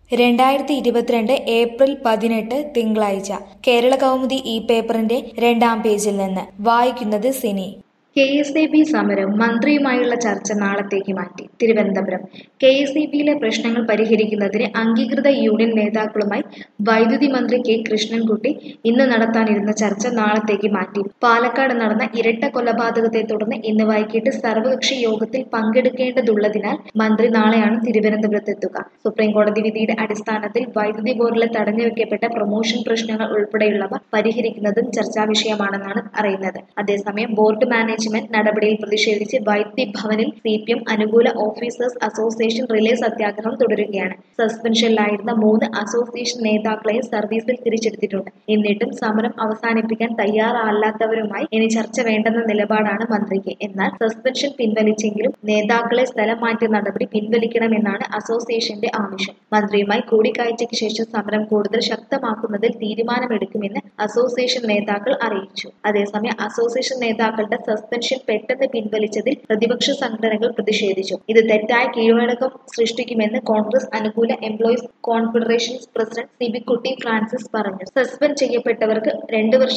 രണ്ടായിരത്തി ഇരുപത്തിരണ്ട് ഏപ്രിൽ പതിനെട്ട് തിങ്കളാഴ്ച കേരള കൗമുദി ഈ പേപ്പറിന്റെ രണ്ടാം പേജിൽ നിന്ന് വായിക്കുന്നത് സിനി കെ എസ് ഇ ബി സമരം മന്ത്രിയുമായുള്ള ചർച്ച നാളത്തേക്ക് മാറ്റി തിരുവനന്തപുരം കെ എസ് ഇ ബിയിലെ പ്രശ്നങ്ങൾ പരിഹരിക്കുന്നതിന് അംഗീകൃത യൂണിയൻ നേതാക്കളുമായി വൈദ്യുതി മന്ത്രി കെ കൃഷ്ണൻകുട്ടി ഇന്ന് നടത്താനിരുന്ന ചർച്ച നാളത്തേക്ക് മാറ്റി പാലക്കാട് നടന്ന ഇരട്ട കൊലപാതകത്തെ തുടർന്ന് ഇന്ന് വൈകിട്ട് സർവകക്ഷി യോഗത്തിൽ പങ്കെടുക്കേണ്ടതുള്ളതിനാൽ മന്ത്രി നാളെയാണ് തിരുവനന്തപുരത്തെത്തുക സുപ്രീം കോടതി വിധിയുടെ അടിസ്ഥാനത്തിൽ വൈദ്യുതി ബോർഡിലെ തടഞ്ഞുവെക്കപ്പെട്ട പ്രൊമോഷൻ പ്രശ്നങ്ങൾ ഉൾപ്പെടെയുള്ളവ പരിഹരിക്കുന്നതും ചർച്ചാ വിഷയമാണെന്നാണ് അറിയുന്നത് അതേസമയം ബോർഡ് മാനേജ്മെന്റ് നടപടിയിൽ പ്രതിഷേധിച്ച് വൈദ്യുതി ഭവനിൽ സി പി എം അനുകൂല ഓഫീസേഴ്സ് അസോസിയേഷൻ റിലേ സത്യാഗ്രഹം തുടരുകയാണ് സസ്പെൻഷനിലായിരുന്ന മൂന്ന് അസോസിയേഷൻ നേതാക്കളെയും സർവീസിൽ തിരിച്ചെടുത്തിട്ടുണ്ട് എന്നിട്ടും സമരം അവസാനിപ്പിക്കാൻ തയ്യാറല്ലാത്തവരുമായി ഇനി ചർച്ച വേണ്ടെന്ന നിലപാടാണ് മന്ത്രിക്ക് എന്നാൽ സസ്പെൻഷൻ പിൻവലിച്ചെങ്കിലും നേതാക്കളെ സ്ഥലം മാറ്റിയ നടപടി പിൻവലിക്കണമെന്നാണ് അസോസിയേഷന്റെ ആവശ്യം മന്ത്രിയുമായി കൂടിക്കാഴ്ചയ്ക്ക് ശേഷം സമരം കൂടുതൽ ശക്തമാക്കുന്നതിൽ തീരുമാനമെടുക്കുമെന്ന് അസോസിയേഷൻ നേതാക്കൾ അറിയിച്ചു അതേസമയം അസോസിയേഷൻ നേതാക്കളുടെ സസ്പെൻഷൻ പെട്ടെന്ന് പിൻവലിച്ചതിൽ പ്രതിപക്ഷ സംഘടനകൾ പ്രതിഷേധിച്ചു ഇത് തെറ്റായ കീഴ്വഴക്കം സൃഷ്ടിക്കുമെന്ന് കോൺഗ്രസ് അനുകൂല employees confederation president Sibikutty Francis പറഞ്ഞു സസ്പെൻഡ് ചെയ്യപ്പെട്ടവർക്ക് രണ്ടു വർഷം